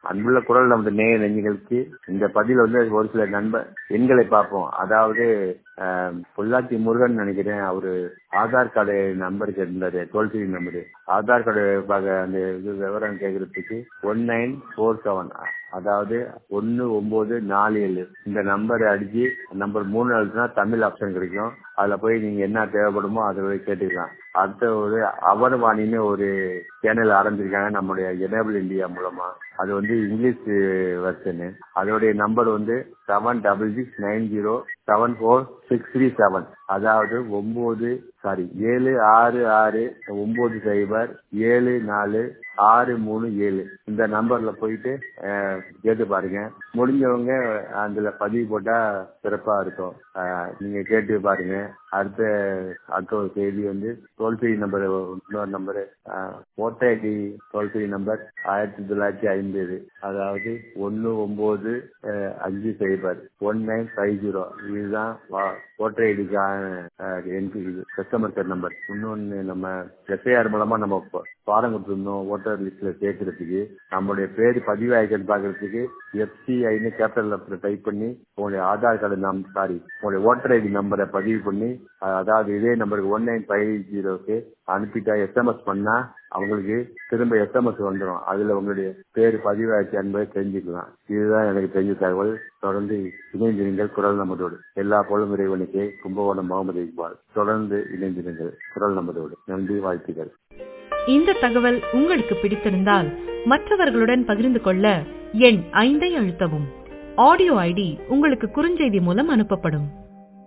அன்புள்ள குரல் நமது நேய நெஞ்சுகளுக்கு இந்த பதில் வந்து ஒரு சில நண்பர் எண்களை பார்ப்போம் அதாவது அஹ், பொள்ளாச்சி முருகன் நினைக்கிறேன் அவரு ஆதார் கார்டு நம்பர் கேட்டிருந்தாரு toll free number Aadhaar card பார்க்க அந்த இது விவரம் கேட்கறதுக்கு ஒன் நைன் ஃபோர் செவன் அதாவது ஒன்னு ஒன்பது நாலு ஏழு இந்த நம்பர் அடிச்சு நம்பர் மூணு அடிச்சுனா தமிழ் ஆப்ஷன் கிடைக்கும் அதுல போய் நீங்க என்ன தேவைப்படுமோ அதை போய் கேட்டுக்கலாம் அடுத்த ஒரு அவர் வாணின்னு ஒரு சேனல் ஆரம்பிச்சிருக்காங்க நம்முடைய எனேபிள் இந்தியா மூலமா அது வந்து இங்கிலீஷ் வெர்ஷனு அதோடைய நம்பர் வந்து seven double six nine zero seven four six three seven அதாவது ஒன்பது சாரி ஏழு ஆறு ஆறு ஒன்பது சைபர் ஏழு நாலு ஆறு மூணு ஏழு இந்த நம்பர்ல போயிட்டு அஹ், கேட்டு பாருங்க முடிஞ்சவங்க அதுல பதிவு போட்டா சிறப்பா இருக்கும் அஹ், நீங்க கேட்டு பாருங்க அடுத்த அடுத்த ஒரு செய்தி வந்து டோல் ஃப்ரீ நம்பர் இன்னொரு number voter ID toll free number ஆயிரத்தி தொள்ளாயிரத்தி ஐம்பது அதாவது ஒன்னு ஒன்பது அஹ், அஞ்சு சைபர் ஒன் நைன் ஃபைவ் ஜீரோ இதுதான் ஓட்டர் ஐடிக்கான கஸ்டமர் கேர் நம்பர் இன்னொன்னு நம்ம எஸ்ஐஆர் மூலமா நம்ம ப- ஃபாரம் கொடுத்துருந்தோம் ஓட்டர் லிஸ்ட்ல சேர்க்கறதுக்கு நம்மளுடைய பேர் பதிவாயிருக்குன்னு பாக்குறதுக்கு எஃப்சிஐன்னு கேபிட்டல் டைப் பண்ணி உங்களுடைய ஆதார் கார்டு நம் சாரி உங்களுடைய ஓட்டர் ஐடி நம்பரை பதிவு பண்ணி அஹ், அதாவது இதே நம்பருக்கு ஒன் நைன் ஃபைவ் ஜீரோக்கு அனுப்பிட்டா எஸ்எம்எஸ் பண்ணா அவங்களுக்கு திரும்ப எஸ்எம்எஸ் வந்துடும் அதுல உங்களுடைய பேர் பதிவாயிடுச்சு என்பதை தெரிஞ்சுக்கலாம் இதுதான் எனக்கு தெரிஞ்ச தகவல் தொடர்ந்து இணைந்திருங்கள் குரல் நம்பரோடு எல்லா போலும் இறைவனுக்கு கும்பகோணம் முகமது இக்பால் தொடர்ந்து இணைந்திருங்கள் குரல் நம்பரோடு நன்றி வாழ்த்துக்கள் இந்த தகவல் உங்களுக்கு பிடித்திருந்தால் மற்றவர்களுடன் பகிர்ந்து கொள்ள எண் ஐந்தை அழுத்தவும் ஆடியோ ஐடி உங்களுக்கு குறுஞ்செய்தி மூலம் அனுப்பப்படும்